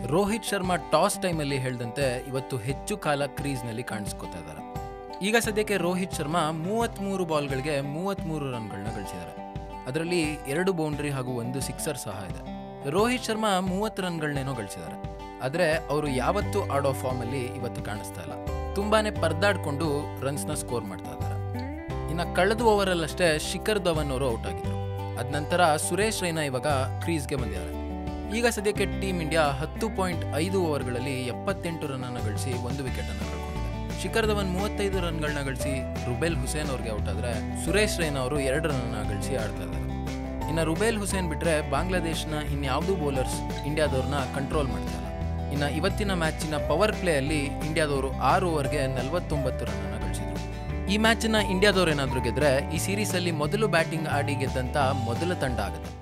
Rohit Sharma toss ಟೈಮಲ್ಲಿ ಹೇಳ್ದಂತೆ ಇವತ್ತು ಹೆಚ್ಚು ಕಾಲ ಕ್ರೀಸ್ನಲ್ಲಿ ಕಾಣಿಸ್ಕೋತಾ ಇದ್ದಾರೆ ಈಗ ಸದ್ಯಕ್ಕೆ ರೋಹಿತ್ ಶರ್ಮಾ ಮೂವತ್ತ್ಮೂರು ಬಾಲ್ಗಳಿಗೆ ಮೂವತ್ತ್ಮೂರು ರನ್ಗಳನ್ನ ಗಳಿಸಿದ್ದಾರೆ ಅದರಲ್ಲಿ ಎರಡು ಬೌಂಡ್ರಿ ಹಾಗೂ ಒಂದು ಸಿಕ್ಸರ್ ಸಹ ಇದೆ ರೋಹಿತ್ ಶರ್ಮಾ ಮೂವತ್ತು ರನ್ಗಳನ್ನೇನೋ ಗಳಿಸಿದ್ದಾರೆ ಆದರೆ ಅವರು ಯಾವತ್ತೂ ಆಡೋ ಫಾರ್ಮಲ್ಲಿ ಇವತ್ತು ಕಾಣಿಸ್ತಾ ಇಲ್ಲ ತುಂಬಾನೇ ಪರದಾಡ್ಕೊಂಡು ರನ್ಸ್ನ ಸ್ಕೋರ್ ಮಾಡ್ತಾ ಇದ್ದಾರೆ ಇನ್ನು ಕಳೆದ ಓವರಲ್ಲಷ್ಟೇ ಶಿಖರ್ ಧವನ್ ಅವರು ಔಟ್ ಆಗಿದ್ರು ಅದ ನಂತರ ಸುರೇಶ್ ರೈನಾ ಇವಾಗ ಕ್ರೀಸ್ಗೆ ಬಂದಿದ್ದಾರೆ ಈಗ ಸದ್ಯಕ್ಕೆ ಟೀಮ್ ಇಂಡಿಯಾ ಹತ್ತು ಪಾಯಿಂಟ್ ಐದು ಓವರ್ಗಳಲ್ಲಿ ಎಪ್ಪತ್ತೆಂಟು ರನ್ನನ್ನು ಗಳಿಸಿ ಒಂದು ವಿಕೆಟನ್ನು ಕಳ್ಕೊಂಡಿದೆ ಶಿಖರ್ ಧವನ್ ಮೂವತ್ತೈದು ರನ್ಗಳನ್ನ ಗಳಿಸಿ ರುಬೇಲ್ ಹುಸೇನ್ ಅವ್ರಿಗೆ ಔಟ್ ಆದರೆ ಸುರೇಶ್ ರೈನಾ ಅವರು ಎರಡು ರನ್ನ ಗಳಿಸಿ ಆಡ್ತಾ ಇದ್ದಾರೆ ಇನ್ನು ರುಬೇಲ್ ಹುಸೇನ್ ಬಿಟ್ಟರೆ ಬಾಂಗ್ಲಾದೇಶ್ನ ಇನ್ಯಾವುದೂ ಬೌಲರ್ಸ್ ಇಂಡಿಯಾದವ್ರನ್ನ ಕಂಟ್ರೋಲ್ ಮಾಡ್ತಾ ಇಲ್ಲ ಇನ್ನು ಇವತ್ತಿನ ಮ್ಯಾಚಿನ ಪವರ್ ಪ್ಲೇಯಲ್ಲಿ ಇಂಡಿಯಾದವರು ಆರು ಓವರ್ಗೆ ನಲವತ್ತೊಂಬತ್ತು ರನ್ನನ್ನು ಗಳಿಸಿದ್ರು ಈ ಮ್ಯಾಚನ್ನ ಇಂಡಿಯಾದವ್ರು ಏನಾದರೂ ಗೆದ್ರೆ ಈ ಸೀರೀಸಲ್ಲಿ ಮೊದಲು ಬ್ಯಾಟಿಂಗ್ ಆಡಿ ಗೆದ್ದಂತ ಮೊದಲ ತಂಡ ಆಗುತ್ತೆ